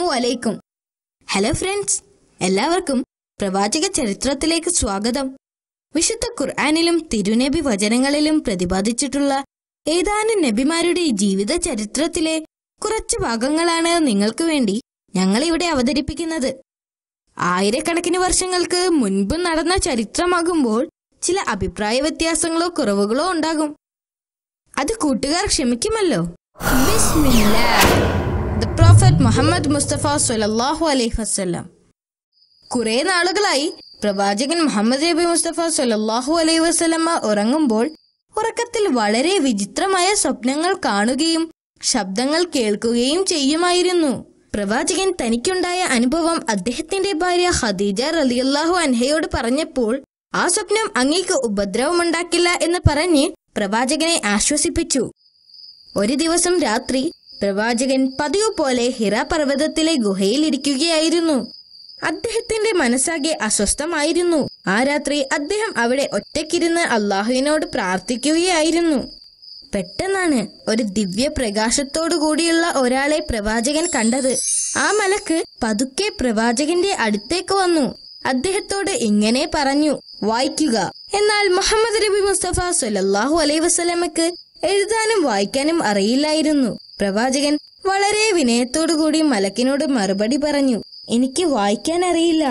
അലൈക്കും hello friends എല്ലാവർക്കും പ്രവാചക ചരിത്രത്തിലേക്ക് സ്വാഗതം വിശുദ്ധ ഖുർആാനിലും തിരുനബി വചനങ്ങളിലും പ്രതിപാദിച്ചിട്ടുള്ള ഏതാനും നബിമാരുടെ ജീവിത ചരിത്രത്തിലെ കുറച്ച് ഭാഗങ്ങളാണ് നിങ്ങൾക്ക് വേണ്ടി ഞങ്ങൾ ഇവിടെ അവതരിപ്പിക്കുന്നത് ആയിരക്കണക്കിന് വർഷങ്ങൾക്ക് മുൻപ് നടന്ന ചരിത്രമാകുമ്പോൾ ചില അഭിപ്രായ വ്യത്യാസങ്ങളോ കുറവുകളോ ഉണ്ടാകും അത് കൂട്ടുകാർ ക്ഷമിക്കുമല്ലോ ദ പ്രോഫറ്റ് മുഹമ്മദ് മുസ്തഫ സല്ലല്ലാഹു അലൈഹി വസല്ലം കുറെ നാളുകളായി പ്രവാചകൻ മുഹമ്മദ് നബി മുസ്തഫ സല്ലല്ലാഹു അലൈഹി വസല്ലമ ഉറങ്ങുമ്പോൾ ഉറക്കത്തിൽ വളരെ വിചിത്രമായ സ്വപ്നങ്ങൾ കാണുകയും ശബ്ദങ്ങൾ കേൾക്കുകയും ചെയ്യുമായിരുന്നു പ്രവാചകൻ തനിക്കുണ്ടായ അനുഭവം അദ്ദേഹത്തിന്റെ ഭാര്യ ഖദീജ റളിയല്ലാഹു അൻഹയോട് പറഞ്ഞപ്പോൾ ആ സ്വപ്നം അങ്ങേക്ക് ഉപദ്രവമുണ്ടാക്കില്ല എന്ന് പറഞ്ഞ് പ്രവാചകനെ ആശ്വസിപ്പിച്ചു ഒരു ദിവസം രാത്രി പ്രവാചകൻ പതിവ് പോലെ ഹിറ പർവ്വതത്തിലെ ഗുഹയിൽ ഇരിക്കുകയായിരുന്നു അദ്ദേഹത്തിന്റെ മനസ്സാകെ അസ്വസ്ഥമായിരുന്നു ആ രാത്രി അദ്ദേഹം അവിടെ ഒറ്റയ്ക്കിരുന്ന് അള്ളാഹുവിനോട് പ്രാർത്ഥിക്കുകയായിരുന്നു പെട്ടെന്നാണ് ഒരു ദിവ്യ പ്രകാശത്തോടു കൂടിയുള്ള ഒരാളെ പ്രവാചകൻ കണ്ടത് ആ മലക്ക് പതുക്കെ പ്രവാചകന്റെ അടുത്തേക്ക് വന്നു അദ്ദേഹത്തോട് ഇങ്ങനെ പറഞ്ഞു വായിക്കുക എന്നാൽ മുഹമ്മദ് നബി മുസ്തഫ സല്ലല്ലാഹു അലൈഹി വസല്ലമക്ക് എഴുതാനും വായിക്കാനും അറിയില്ലായിരുന്നു പ്രവാചകൻ വളരെ വിനയത്തോടു കൂടി മലക്കിനോട് മറുപടി പറഞ്ഞു എനിക്ക് വായിക്കാൻ അറിയില്ല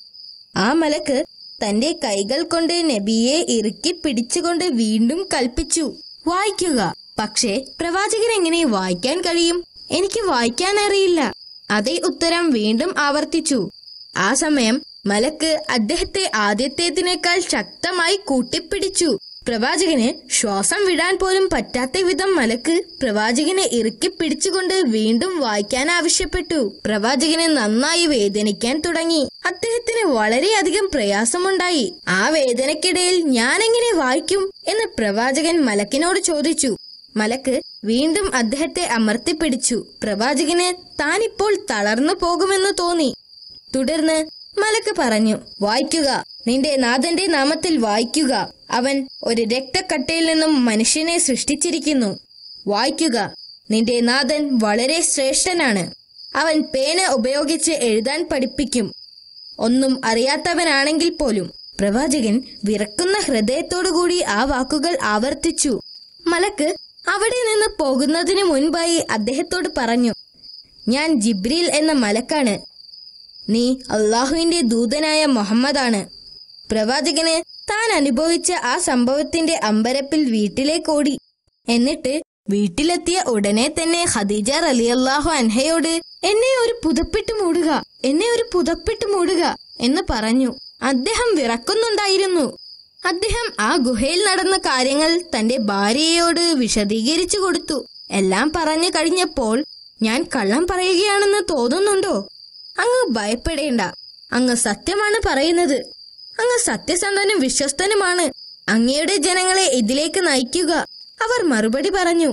ആ മലക്ക് തന്റെ കൈകൾ കൊണ്ട് നബിയെ ഇറുക്കി പിടിച്ചുകൊണ്ട് വീണ്ടും കൽപ്പിച്ചു വായിക്കുക പക്ഷേ പ്രവാചകൻ എങ്ങനെ വായിക്കാൻ കഴിയും എനിക്ക് വായിക്കാൻ അറിയില്ല അതേ ഉത്തരം വീണ്ടും ആവർത്തിച്ചു ആ സമയം മലക്ക് അദ്ദേഹത്തെ ആദ്യത്തേതിനേക്കാൾ ശക്തമായി കൂട്ടിപ്പിടിച്ചു പ്രവാചകന് ശ്വാസം വിടാൻ പോലും പറ്റാത്ത വിധം മലക്ക് പ്രവാചകനെ ഇറുക്കി പിടിച്ചുകൊണ്ട് വീണ്ടും വായിക്കാൻ ആവശ്യപ്പെട്ടു പ്രവാചകന് നന്നായി വേദനിക്കാൻ തുടങ്ങി അദ്ദേഹത്തിന് വളരെയധികം പ്രയാസമുണ്ടായി ആ വേദനയ്ക്കിടയിൽ ഞാൻ എങ്ങനെ വായിക്കും എന്ന് പ്രവാചകൻ മലക്കിനോട് ചോദിച്ചു മലക്ക് വീണ്ടും അദ്ദേഹത്തെ അമർത്തിപ്പിടിച്ചു പ്രവാചകന് താനിപ്പോൾ തളർന്നു പോകുമെന്ന് തോന്നി തുടർന്ന് മലക്ക് പറഞ്ഞു വായിക്കുക നിന്റെ നാഥന്റെ നാമത്തിൽ വായിക്കുക അവൻ ഒരു രക്തക്കട്ടയിൽ നിന്നും മനുഷ്യനെ സൃഷ്ടിച്ചിരിക്കുന്നു വായിക്കുക നിന്റെ നാഥൻ വളരെ ശ്രേഷ്ഠനാണ് അവൻ പേന ഉപയോഗിച്ച് എഴുതാൻ പഠിപ്പിക്കും ഒന്നും അറിയാത്തവനാണെങ്കിൽ പോലും പ്രവാചകൻ വിറക്കുന്ന ഹൃദയത്തോടുകൂടി ആ വാക്കുകൾ ആവർത്തിച്ചു മലക്ക് അവിടെ നിന്ന് പോകുന്നതിന് മുൻപായി അദ്ദേഹത്തോട് പറഞ്ഞു ഞാൻ ജിബ്രീൽ എന്ന മലക്കാണ് നീ അള്ളാഹുവിന്റെ ദൂതനായ മുഹമ്മദാണ് പ്രവാചകന് താൻ അനുഭവിച്ച ആ സംഭവത്തിന്റെ അമ്പരപ്പിൽ വീട്ടിലേക്കോടി എന്നിട്ട് വീട്ടിലെത്തിയ ഉടനെ തന്നെ ഖദീജ റലിയല്ലാഹു അൻഹയോട് എന്നെ ഒരു പുതപ്പിട്ട് മൂടുക എന്നെ ഒരു പുതപ്പിട്ട് മൂടുക എന്ന് പറഞ്ഞു അദ്ദേഹം വിറക്കുന്നുണ്ടായിരുന്നു അദ്ദേഹം ആ ഗുഹയിൽ നടന്ന കാര്യങ്ങൾ തന്റെ ഭാര്യയോട് വിശദീകരിച്ചു കൊടുത്തു എല്ലാം പറഞ്ഞു കഴിഞ്ഞപ്പോൾ ഞാൻ കള്ളം പറയുകയാണെന്ന് തോന്നുന്നുണ്ടോ അങ്ങ് ഭയപ്പെടേണ്ട അങ്ങ് സത്യമാണ് പറയുന്നത് അങ്ങ് സത്യസന്ധനും വിശ്വസ്തനുമാണ് അങ്ങയുടെ ജനങ്ങളെ ഇതിലേക്ക് നയിക്കുക അവർ മറുപടി പറഞ്ഞു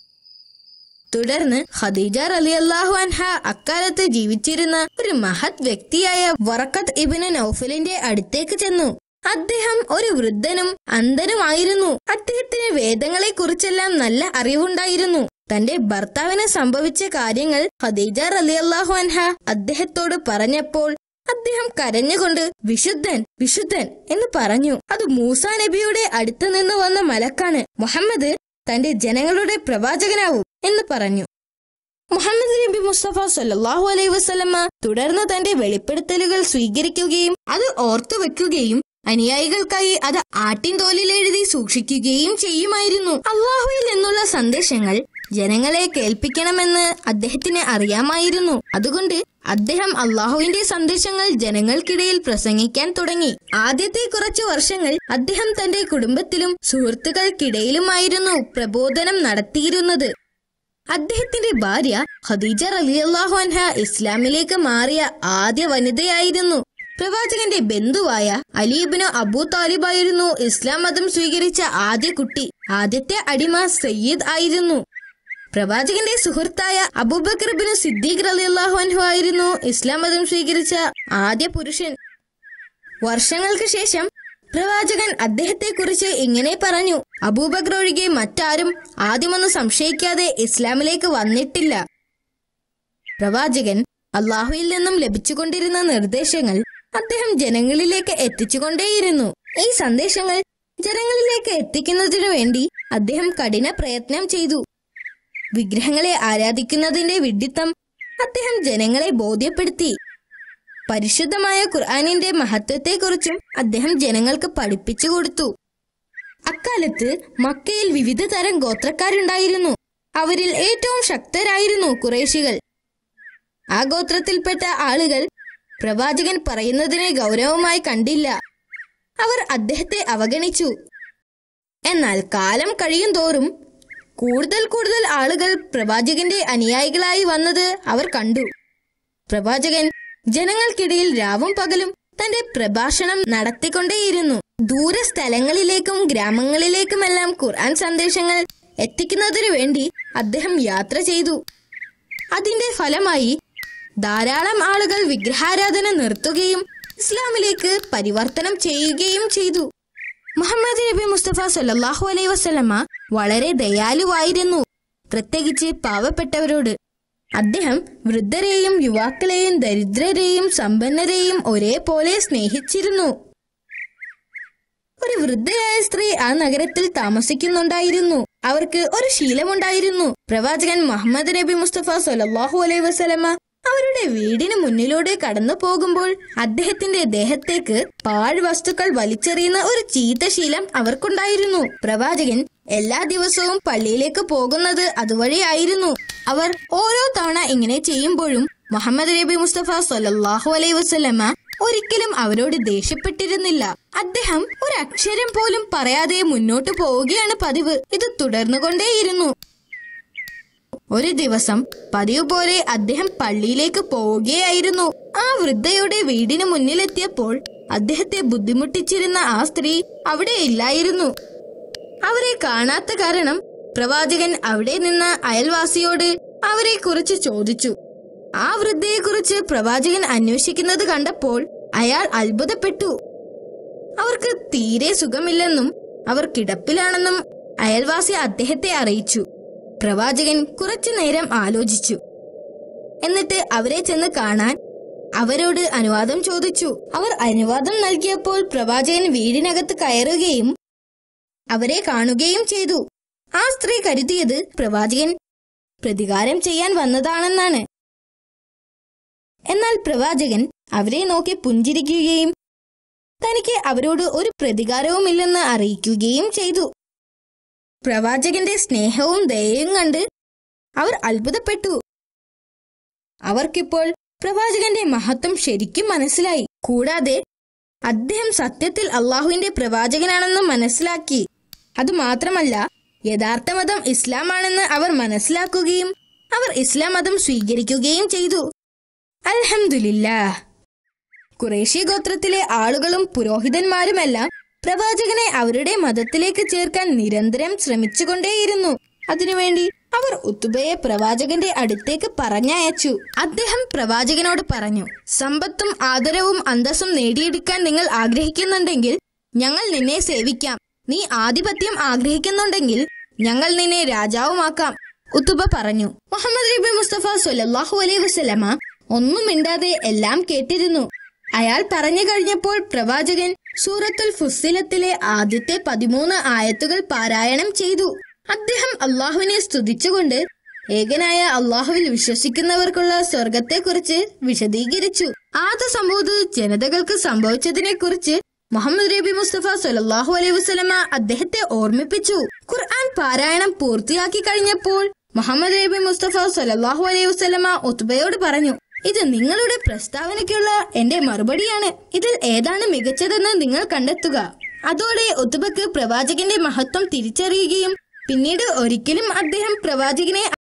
തുടർന്ന് ഖദീജ റളിയല്ലാഹു അൻഹ അക്കാലത്ത് ജീവിച്ചിരുന്ന ഒരു മഹത് വ്യക്തിയായ വറക്കത്ത് ഇബിന് നൗഫലിന്റെ അടുത്തേക്ക് ചെന്നു അദ്ദേഹം ഒരു വൃദ്ധനും അന്ധനുമായിരുന്നു അദ്ദേഹത്തിന് വേദങ്ങളെ കുറിച്ചെല്ലാം നല്ല അറിവുണ്ടായിരുന്നു തന്റെ ഭർത്താവിന് സംഭവിച്ച കാര്യങ്ങൾ ഖദീജ റളിയല്ലാഹു അൻഹ അദ്ദേഹത്തോട് പറഞ്ഞപ്പോൾ അദ്ദേഹം കരഞ്ഞുകൊണ്ട് വിശുദ്ധൻ വിശുദ്ധൻ എന്ന് പറഞ്ഞു അത് മൂസ നബിയുടെ അടുത്ത് നിന്ന് വന്ന മലക്കാണ് മുഹമ്മദ് തന്റെ ജനങ്ങളുടെ പ്രവാചകനാവും എന്ന് പറഞ്ഞു മുഹമ്മദ് നബി മുസ്തഫ സല്ലല്ലാഹു അലൈഹി വസല്ലമ തുടർന്ന് തന്റെ വെളിപ്പെടുത്തലുകൾ സ്വീകരിക്കുകയും അത് ഓർത്തു വെക്കുകയും അനുയായികൾക്കായി അത് ആട്ടിൻതോലിൽ എഴുതി സൂക്ഷിക്കുകയും ചെയ്യുമായിരുന്നു അള്ളാഹുവിൽ നിന്നുള്ള സന്ദേശങ്ങൾ ജനങ്ങളെ കേൾപ്പിക്കണമെന്ന് അദ്ദേഹത്തിന് അറിയാമായിരുന്നു അതുകൊണ്ട് അദ്ദേഹം അള്ളാഹുവിന്റെ സന്ദേശങ്ങൾ ജനങ്ങൾക്കിടയിൽ പ്രസംഗിക്കാൻ തുടങ്ങി ആദ്യത്തെ കുറച്ചു വർഷങ്ങൾ അദ്ദേഹം തന്റെ കുടുംബത്തിലും സുഹൃത്തുക്കൾക്കിടയിലുമായിരുന്നു പ്രബോധനം നടത്തിയിരുന്നത് അദ്ദേഹത്തിന്റെ ഭാര്യ ഖദീജ റളിയല്ലാഹു അൻഹ ഇസ്ലാമിലേക്ക് മാറിയ ആദ്യ വനിതയായിരുന്നു പ്രവാചകന്റെ ബന്ധുവായ അലീബിന് അബൂ താലിബായിരുന്നു ഇസ്ലാം മതം സ്വീകരിച്ച ആദ്യ കുട്ടി ആദ്യത്തെ അടിമ സയ്യിദ് ആയിരുന്നു പ്രവാചകന്റെ സുഹൃത്തായ അബൂബക്കർ ബിൻ സിദ്ദീഖ് റളിയല്ലാഹു അൻഹു ആയിരുന്നു ഇസ്ലാം മതം സ്വീകരിച്ച ആദ്യ പുരുഷൻ വർഷങ്ങൾക്ക് ശേഷം പ്രവാചകൻ അദ്ദേഹത്തെ കുറിച്ച് ഇങ്ങനെ പറഞ്ഞു അബൂബക്കർ ഒഴികെ മറ്റാരും ആദ്യമൊന്നും സംശയിക്കാതെ ഇസ്ലാമിലേക്ക് വന്നിട്ടില്ല പ്രവാചകൻ അള്ളാഹുവിൽ നിന്നും ലഭിച്ചുകൊണ്ടിരുന്ന നിർദ്ദേശങ്ങൾ അദ്ദേഹം ജനങ്ങളിലേക്ക് എത്തിച്ചുകൊണ്ടേയിരുന്നു ഈ സന്ദേശങ്ങൾ ജനങ്ങളിലേക്ക് എത്തിക്കുന്നതിനു വേണ്ടി അദ്ദേഹം കഠിന പ്രയത്നം ചെയ്തു വിഗ്രഹങ്ങളെ ആരാധിക്കുന്നതിന്റെ വിഡ്ഢിത്തം അദ്ദേഹം ജനങ്ങളെ ബോധ്യപ്പെടുത്തി പരിശുദ്ധമായ ഖുർആാനിന്റെ മഹത്വത്തെക്കുറിച്ചും അദ്ദേഹം ജനങ്ങൾക്ക് പഠിപ്പിച്ചു കൊടുത്തു അക്കാലത്ത് മക്കയിൽ വിവിധ തരം ഗോത്രക്കാരുണ്ടായിരുന്നു അവരിൽ ഏറ്റവും ശക്തരായിരുന്നു കുറേശികൾ ആ ഗോത്രത്തിൽപ്പെട്ട ആളുകൾ പ്രവാചകൻ പറയുന്നതിനെ ഗൗരവമായി കണ്ടില്ല അവർ അദ്ദേഹത്തെ അവഗണിച്ചു എന്നാൽ കാലം കഴിയും തോറും കൂടുതൽ കൂടുതൽ ആളുകൾ പ്രവാചകന്റെ അനുയായികളായി വന്നത് അവർ കണ്ടു പ്രവാചകൻ ജനങ്ങൾക്കിടയിൽ രാവും പകലും തന്റെ പ്രഭാഷണം നടത്തിക്കൊണ്ടേയിരുന്നു ദൂര സ്ഥലങ്ങളിലേക്കും ഗ്രാമങ്ങളിലേക്കുമെല്ലാം ഖുർആൻ സന്ദേശങ്ങൾ എത്തിക്കുന്നതിനു വേണ്ടി അദ്ദേഹം യാത്ര ചെയ്തു അതിന്റെ ഫലമായി ധാരാളം ആളുകൾ വിഗ്രഹാരാധന നിർത്തുകയും ഇസ്ലാമിലേക്ക് പരിവർത്തനം ചെയ്യുകയും ചെയ്തു മുഹമ്മദ് നബി മുസ്തഫ സല്ലല്ലാഹു അലൈഹി വസല്ലമ വളരെ ദയാലുവായിരുന്നു പ്രത്യേകിച്ച് പാവപ്പെട്ടവരോട് അദ്ദേഹം വൃദ്ധരെയും യുവാക്കളെയും ദരിദ്രരെയും സമ്പന്നരെയും ഒരേപോലെ സ്നേഹിച്ചിരുന്നു ഒരു വൃദ്ധയായ സ്ത്രീ ആ നഗരത്തിൽ താമസിക്കുന്നുണ്ടായിരുന്നു അവർക്ക് ഒരു ശീലമുണ്ടായിരുന്നു പ്രവാചകൻ മുഹമ്മദ് നബി മുസ്തഫ സൊലല്ലാഹു അലൈഹി വസല്ലമ അവരുടെ വീടിന് മുന്നിലൂടെ കടന്നു പോകുമ്പോൾ അദ്ദേഹത്തിന്റെ ദേഹത്തേക്ക് പാഴ് വസ്തുക്കൾ വലിച്ചെറിയുന്ന ഒരു ചീത്ത ശീലം അവർക്കുണ്ടായിരുന്നു പ്രവാചകൻ എല്ലാ ദിവസവും പള്ളിയിലേക്ക് പോകുന്നത് അതുവഴിയായിരുന്നു അവർ ഓരോ തവണ ഇങ്ങനെ ചെയ്യുമ്പോഴും മുഹമ്മദ് നബി മുസ്തഫ സൊലല്ലാഹു അലൈഹി വസല്ലമ ഒരിക്കലും അവരോട് ദേഷ്യപ്പെട്ടിരുന്നില്ല അദ്ദേഹം ഒരു അക്ഷരം പോലും പറയാതെ മുന്നോട്ടു പോവുകയാണ് പതിവ് ഇത് തുടർന്നുകൊണ്ടേയിരുന്നു ഒരു ദിവസം പതിവ് പോലെ അദ്ദേഹം പള്ളിയിലേക്ക് പോവുകയായിരുന്നു ആ വൃദ്ധയുടെ വീടിന് മുന്നിലെത്തിയപ്പോൾ അദ്ദേഹത്തെ ബുദ്ധിമുട്ടിച്ചിരുന്ന ആ സ്ത്രീ അവിടെ ഇല്ലായിരുന്നു അവരെ കാണാത്ത കാരണം പ്രവാചകൻ അവിടെ നിന്ന അയൽവാസിയോട് അവരെ കുറിച്ച് ചോദിച്ചു ആ വൃദ്ധയെക്കുറിച്ച് പ്രവാചകൻ അന്വേഷിക്കുന്നത് കണ്ടപ്പോൾ അയാൾ അത്ഭുതപ്പെട്ടു അവർക്ക് തീരെ സുഖമില്ലെന്നും അവർ കിടപ്പിലാണെന്നും അയൽവാസി അദ്ദേഹത്തെ അറിയിച്ചു പ്രവാചകൻ കുറച്ചു നേരം ആലോചിച്ചു എന്നിട്ട് അവരെ ചെന്ന് കാണാൻ അവരോട് അനുവാദം ചോദിച്ചു അവർ അനുവാദം നൽകിയപ്പോൾ പ്രവാചകൻ വീടിനകത്ത് കയറുകയും അവരെ കാണുകയും ചെയ്തു ആ സ്ത്രീ കരുതിയത് പ്രവാചകൻ പ്രതികാരം ചെയ്യാൻ വന്നതാണെന്നാണ് എന്നാൽ പ്രവാചകൻ അവരെ നോക്കി പുഞ്ചിരിക്കുകയും തനിക്ക് അവരോട് ഒരു പ്രതികാരവുമില്ലെന്ന് അറിയിക്കുകയും ചെയ്തു പ്രവാചകന്റെ സ്നേഹവും ദയയും കണ്ട് അവർ അത്ഭുതപ്പെട്ടു അവർക്കിപ്പോൾ പ്രവാചകന്റെ മഹത്വം ശരിക്കും മനസ്സിലായി കൂടാതെ അദ്ദേഹം സത്യത്തിൽ അള്ളാഹുവിന്റെ പ്രവാചകനാണെന്ന് മനസ്സിലാക്കി അതുമാത്രമല്ല യഥാർത്ഥ മതം ഇസ്ലാമാണെന്ന് അവർ മനസ്സിലാക്കുകയും അവർ ഇസ്ലാം മതം സ്വീകരിക്കുകയും ചെയ്തു അൽഹംദുലില്ലാ കുറേശ്യ ഗോത്രത്തിലെ ആളുകളും പുരോഹിതന്മാരുമെല്ലാം പ്രവാചകനെ അവരുടെ മതത്തിലേക്ക് ചേർക്കാൻ നിരന്തരം ശ്രമിച്ചുകൊണ്ടേയിരുന്നു അതിനുവേണ്ടി അവർ ഉത്തുബയെ പ്രവാചകന്റെ അടുത്തേക്ക് പറഞ്ഞയച്ചു അദ്ദേഹം പ്രവാചകനോട് പറഞ്ഞു സമ്പത്തും ആദരവും അന്തസ്സും നേടിയെടുക്കാൻ നിങ്ങൾ ആഗ്രഹിക്കുന്നുണ്ടെങ്കിൽ ഞങ്ങൾ നിന്നെ സേവിക്കാം നീ ആധിപത്യം ആഗ്രഹിക്കുന്നുണ്ടെങ്കിൽ ഞങ്ങൾ നിന്നെ രാജാവുമാക്കാം ഉത്തുബ പറഞ്ഞു മുഹമ്മദ് നബി മുസ്തഫ സൊല്ലാഹു അലൈഹി വസ്ലമ ഒന്നും മിണ്ടാതെ എല്ലാം കേട്ടിരുന്നു അയാൾ പറഞ്ഞു കഴിഞ്ഞപ്പോൾ പ്രവാചകൻ സൂറത്തുൽ ഫുസ്സിലത്തിലെ ആദ്യത്തെ പതിമൂന്ന് ആയത്തുകൾ പാരായണം ചെയ്തു അദ്ദേഹം അള്ളാഹുവിനെ സ്തുതിച്ചുകൊണ്ട് ഏകനായ അള്ളാഹുവിൽ വിശ്വസിക്കുന്നവർക്കുള്ള സ്വർഗത്തെക്കുറിച്ച് വിശദീകരിച്ചു ആദ സമൂത് ജനതകൾക്ക് സംഭവിച്ചതിനെ കുറിച്ച് മുഹമ്മദ് നബി മുസ്തഫ സൊല്ലാഹു അലൈഹി വസ്ലമ അദ്ദേഹത്തെ ഓർമ്മിപ്പിച്ചു ഖുർആൻ പാരായണം പൂർത്തിയാക്കി കഴിഞ്ഞപ്പോൾ മുഹമ്മദ് നബി മുസ്തഫ സൊല്ലാഹു അലൈഹി വസ്ലമ ഉത്ബയോട് പറഞ്ഞു ഇത് നിങ്ങളുടെ പ്രസ്താവനയ്ക്കുള്ള എന്റെ മറുപടിയാണ് ഇതിൽ ഏതാണ് മികച്ചതെന്ന് നിങ്ങൾ കണ്ടെത്തുക അതോടെ ഒത്തുബക്ക് പ്രവാചകന്റെ മഹത്വം തിരിച്ചറിയുകയും പിന്നീട് ഒരിക്കലും അദ്ദേഹം പ്രവാചകനെ